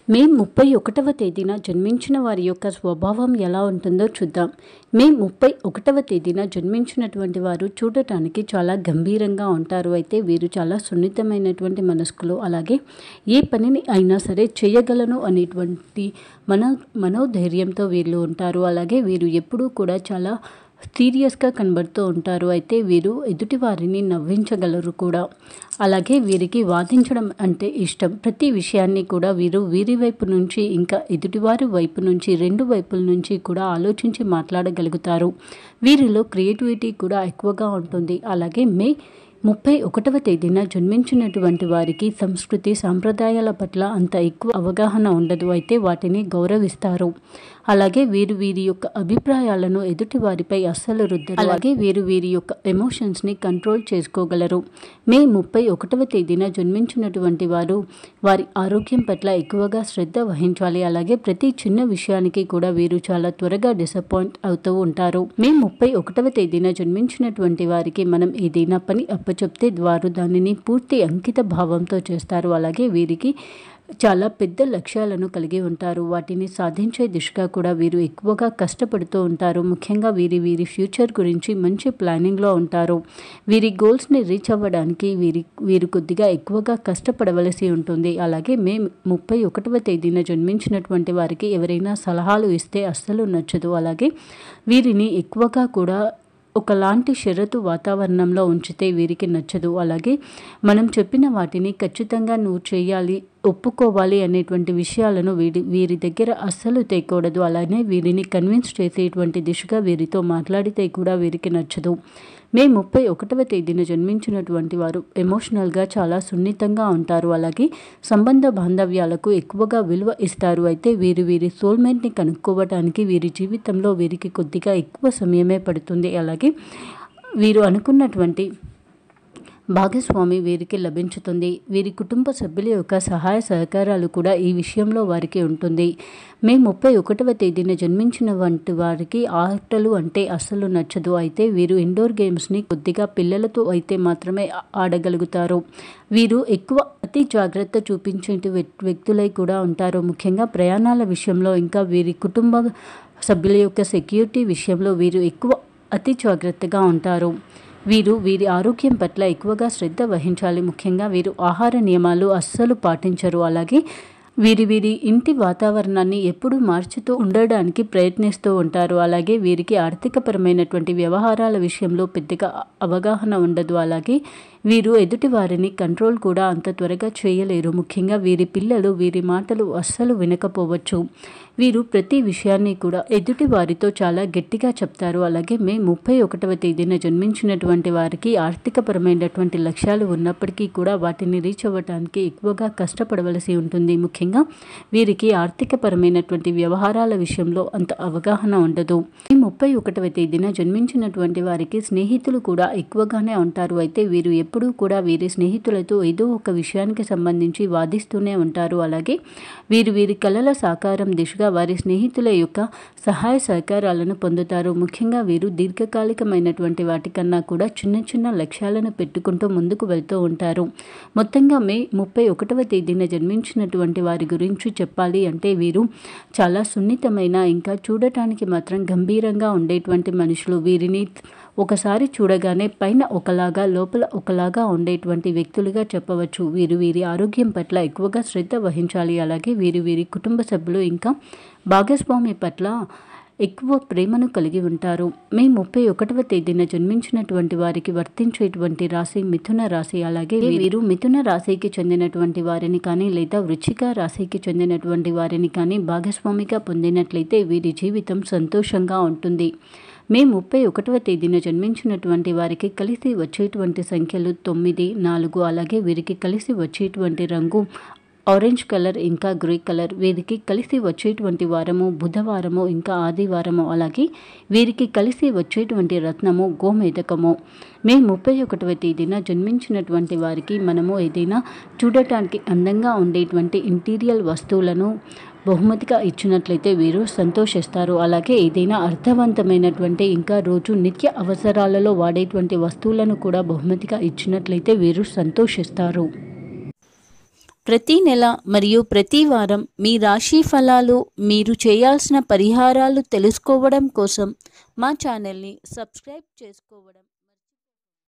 మే ముప్పై ఒకటవ తేదీన జన్మించిన వారి యొక్క స్వభావం ఎలా ఉంటుందో చూద్దాం మే ముప్పై ఒకటవ తేదీన జన్మించినటువంటి వారు చూడటానికి చాలా గంభీరంగా ఉంటారు అయితే వీరు చాలా సున్నితమైనటువంటి మనస్కులు అలాగే ఏ పనిని అయినా సరే చేయగలను అనేటువంటి మన మనోధైర్యంతో వీళ్ళు ఉంటారు అలాగే వీరు ఎప్పుడూ కూడా చాలా సీరియస్గా కనబడుతూ ఉంటారు అయితే వీరు ఎదుటి వారిని నవ్వించగలరు కూడా అలాగే వీరికి వాదించడం అంటే ఇష్టం ప్రతి విషయాన్ని కూడా వీరు వీరి వైపు నుంచి ఇంకా ఎదుటివారి వైపు నుంచి రెండు వైపుల నుంచి కూడా ఆలోచించి మాట్లాడగలుగుతారు వీరిలో క్రియేటివిటీ కూడా ఎక్కువగా ఉంటుంది అలాగే మే ముప్పై ఒకటవ తేదీన జన్మించినటువంటి వారికి సంస్కృతి సాంప్రదాయాల పట్ల అంత ఎక్కువ అవగాహన ఉండదు అయితే వాటిని గౌరవిస్తారు అలాగే వీరు వీరి యొక్క అభిప్రాయాలను ఎదుటి వారిపై అస్సలు రుద్దరు అలాగే వీరు వీరి యొక్క ఎమోషన్స్ని కంట్రోల్ చేసుకోగలరు మే ముప్పై ఒకటవ తేదీన జన్మించినటువంటి వారు వారి ఆరోగ్యం పట్ల ఎక్కువగా శ్రద్ధ వహించాలి అలాగే ప్రతి చిన్న విషయానికి కూడా వీరు చాలా త్వరగా డిసప్పాయింట్ అవుతూ ఉంటారు మే ముప్పై ఒకటవ తేదీన జన్మించినటువంటి వారికి మనం ఏదైనా పని అప్పచెప్తే వారు దానిని పూర్తి అంకిత భావంతో చేస్తారు అలాగే వీరికి చాలా పెద్ద లక్ష్యాలను కలిగి ఉంటారు వాటిని సాధించే దిశగా కూడా వీరు ఎక్కువగా కష్టపడుతూ ఉంటారు ముఖ్యంగా వీరి వీరి ఫ్యూచర్ గురించి మంచి ప్లానింగ్లో ఉంటారు వీరి గోల్స్ని రీచ్ అవ్వడానికి వీరి వీరు కొద్దిగా ఎక్కువగా కష్టపడవలసి ఉంటుంది అలాగే మే ముప్పై ఒకటవ తేదీన జన్మించినటువంటి వారికి ఎవరైనా సలహాలు ఇస్తే అస్సలు నచ్చదు అలాగే వీరిని ఎక్కువగా కూడా ఒకలాంటి షరతు వాతావరణంలో ఉంచితే వీరికి నచ్చదు అలాగే మనం చెప్పిన వాటిని ఖచ్చితంగా నువ్వు చేయాలి ఒప్పుకోవాలి అనేటువంటి విషయాలను వీరి వీరి దగ్గర అస్సలు తేకూడదు అలానే వీరిని కన్విన్స్ చేసేటువంటి దిశగా వీరితో మాట్లాడితే కూడా వీరికి నచ్చదు మే ముప్పై ఒకటవ తేదీన జన్మించినటువంటి వారు ఎమోషనల్గా చాలా సున్నితంగా ఉంటారు అలాగే సంబంధ బాంధవ్యాలకు ఎక్కువగా విలువ ఇస్తారు అయితే వీరు వీరి సోల్మేట్ని కనుక్కోవటానికి వీరి జీవితంలో వీరికి కొద్దిగా ఎక్కువ సమయమే పడుతుంది అలాగే వీరు అనుకున్నటువంటి భాగస్వామి వీరికి లభించుతుంది వీరి కుటుంబ సభ్యుల యొక్క సహాయ సహకారాలు కూడా ఈ విషయంలో వారికి ఉంటుంది మే ముప్పై ఒకటవ తేదీన జన్మించిన వంటి వారికి ఆటలు అంటే అస్సలు నచ్చదు అయితే వీరు ఇండోర్ గేమ్స్ని కొద్దిగా పిల్లలతో అయితే మాత్రమే ఆడగలుగుతారు వీరు ఎక్కువ అతి జాగ్రత్త చూపించే వ్యక్తులై కూడా ఉంటారు ముఖ్యంగా ప్రయాణాల విషయంలో ఇంకా వీరి కుటుంబ సభ్యుల యొక్క సెక్యూరిటీ విషయంలో వీరు ఎక్కువ అతి జాగ్రత్తగా ఉంటారు వీరు వీరి ఆరోగ్యం పట్ల ఎక్కువగా శ్రద్ధ వహించాలి ముఖ్యంగా వీరు ఆహార నియమాలు అస్సలు పాటించరు అలాగే వీరి వీరి ఇంటి వాతావరణాన్ని ఎప్పుడూ మార్చుతూ ఉండడానికి ప్రయత్నిస్తూ ఉంటారు అలాగే వీరికి ఆర్థికపరమైనటువంటి వ్యవహారాల విషయంలో పెద్దగా అవగాహన ఉండదు అలాగే వీరు ఎదుటి వారిని కంట్రోల్ కూడా అంత త్వరగా చేయలేరు ముఖ్యంగా వీరి పిల్లలు వీరి మాటలు అస్సలు వినకపోవచ్చు వీరు ప్రతి విషయాన్ని కూడా ఎదుటి వారితో చాలా గట్టిగా చెప్తారు అలాగే మే ముప్పై ఒకటవ తేదీన జన్మించినటువంటి వారికి ఆర్థికపరమైనటువంటి లక్ష్యాలు ఉన్నప్పటికీ కూడా వాటిని రీచ్ అవ్వడానికి ఎక్కువగా కష్టపడవలసి ఉంటుంది ముఖ్యంగా వీరికి ఆర్థికపరమైనటువంటి వ్యవహారాల విషయంలో అంత అవగాహన ఉండదు ఈ ముప్పై ఒకటవ తేదీన జన్మించినటువంటి వారికి స్నేహితులు కూడా ఎక్కువగానే ఉంటారు అయితే వీరు ఎప్పుడూ కూడా వీరి స్నేహితులతో ఏదో ఒక విషయానికి సంబంధించి వాదిస్తూనే ఉంటారు అలాగే వీరు వీరి కళల సాకారం దిశగా వారి స్నేహితుల యొక్క సహాయ సహకారాలను పొందుతారు ముఖ్యంగా వీరు దీర్ఘకాలికమైనటువంటి వాటికన్నా కూడా చిన్న చిన్న లక్ష్యాలను పెట్టుకుంటూ ముందుకు వెళ్తూ ఉంటారు మొత్తంగా మే ముప్పై ఒకటవ తేదీన జన్మించినటువంటి వారి గురించి చెప్పాలి అంటే వీరు చాలా సున్నితమైన ఇంకా చూడటానికి మాత్రం గంభీరంగా ఉండేటువంటి మనుషులు వీరిని ఒకసారి చూడగానే పైన ఒకలాగా లోపల ఒకలాగా ఉండేటువంటి వ్యక్తులుగా చెప్పవచ్చు వీరు వీరి ఆరోగ్యం పట్ల ఎక్కువగా శ్రద్ధ వహించాలి అలాగే వీరు వీరి కుటుంబ సభ్యులు ఇంకా భాగస్వామి పట్ల ఎక్కువ ప్రేమను కలిగి ఉంటారు మే ముప్పై ఒకటవ తేదీన జన్మించినటువంటి వారికి వర్తించేటువంటి రాశి మిథున రాశి అలాగే వీరు మిథున రాశికి చెందినటువంటి వారిని కానీ లేదా వృచ్చిక రాశికి చెందినటువంటి వారిని కానీ భాగస్వామిగా పొందినట్లయితే వీరి జీవితం సంతోషంగా ఉంటుంది మే ముప్పై ఒకటవ తేదీన జన్మించినటువంటి వారికి కలిసి వచ్చేటువంటి సంఖ్యలు తొమ్మిది నాలుగు అలాగే వీరికి కలిసి వచ్చేటువంటి రంగు ఆరెంజ్ కలర్ ఇంకా గ్రే కలర్ వీరికి కలిసి వచ్చేటువంటి వారము బుధవారము ఇంకా ఆదివారము అలాగే వీరికి కలిసి వచ్చేటువంటి రత్నము గోమేదకము మే ముప్పై ఒకటవ తేదీన జన్మించినటువంటి వారికి మనము ఏదైనా చూడటానికి అందంగా ఉండేటువంటి ఇంటీరియల్ వస్తువులను బహుమతిగా ఇచ్చినట్లయితే వీరు సంతోషిస్తారు అలాగే ఏదైనా అర్థవంతమైనటువంటి ఇంకా రోజు నిత్య అవసరాలలో వాడేటువంటి వస్తువులను కూడా బహుమతిగా ఇచ్చినట్లయితే వీరు సంతోషిస్తారు ప్రతి నెల మరియు ప్రతి వారం మీ రాశి ఫలాలు మీరు చేయాల్సిన పరిహారాలు తెలుసుకోవడం కోసం మా ఛానల్ని సబ్స్క్రైబ్ చేసుకోవడం